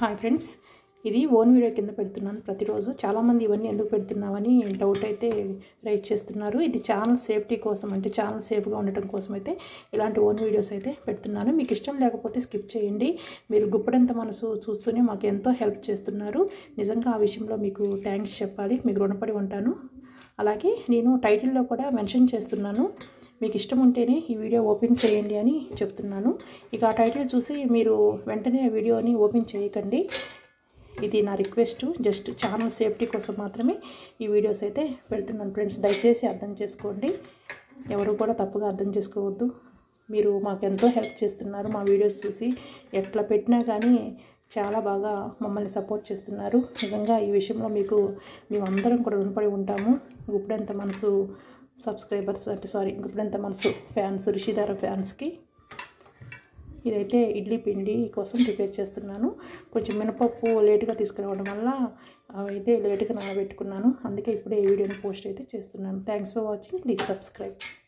hi friends ఇది own video కింద పెడుతున్నాను ప్రతిరోజు చాలామంది ఇవన్నీ ఎందుకు పెడుతున్నామని డౌట్ అయితే రైట్ చేస్తున్నారు ఇది ఛానల్ సేఫ్టీ కోసం అంటే ఛానల్ సేఫ్గా ఉండటం కోసం అయితే ఇలాంటి ఓన్ వీడియోస్ అయితే పెడుతున్నాను మీకు ఇష్టం లేకపోతే స్కిప్ చేయండి మీరు గుప్పడంత మనసు చూస్తూనే మాకు ఎంతో హెల్ప్ చేస్తున్నారు నిజంగా ఆ విషయంలో మీకు థ్యాంక్స్ చెప్పాలి మీకు రుణపడి ఉంటాను అలాగే నేను టైటిల్లో కూడా మెన్షన్ చేస్తున్నాను మీకు ఇష్టం ఉంటేనే ఈ వీడియో ఓపెన్ చేయండి అని చెప్తున్నాను ఇక ఆ టైటిల్ చూసి మీరు వెంటనే ఆ వీడియోని ఓపెన్ చేయకండి ఇది నా రిక్వెస్ట్ జస్ట్ ఛానల్ సేఫ్టీ కోసం మాత్రమే ఈ వీడియోస్ అయితే పెడుతున్నాను ఫ్రెండ్స్ దయచేసి అర్థం చేసుకోండి ఎవరు కూడా తప్పుగా అర్థం చేసుకోవద్దు మీరు మాకు ఎంతో హెల్ప్ చేస్తున్నారు మా వీడియోస్ చూసి ఎట్లా పెట్టినా కానీ చాలా బాగా మమ్మల్ని సపోర్ట్ చేస్తున్నారు నిజంగా ఈ విషయంలో మీకు మేమందరం కూడా రుణపడి ఉంటాము గుప్పుడంత మనసు సబ్స్క్రైబర్స్ అంటే సారీ గుప్పుడంత మనసు ఫ్యాన్స్ రిషిధార ఫ్యాన్స్కి ఇదైతే ఇడ్లీ పిండి కోసం ప్రిపేర్ చేస్తున్నాను కొంచెం మినపప్పు లేటుగా తీసుకురావడం వల్ల అయితే లేటుగా నానబెట్టుకున్నాను అందుకే ఇప్పుడే ఈ వీడియోని పోస్ట్ అయితే చేస్తున్నాను thanks for watching please subscribe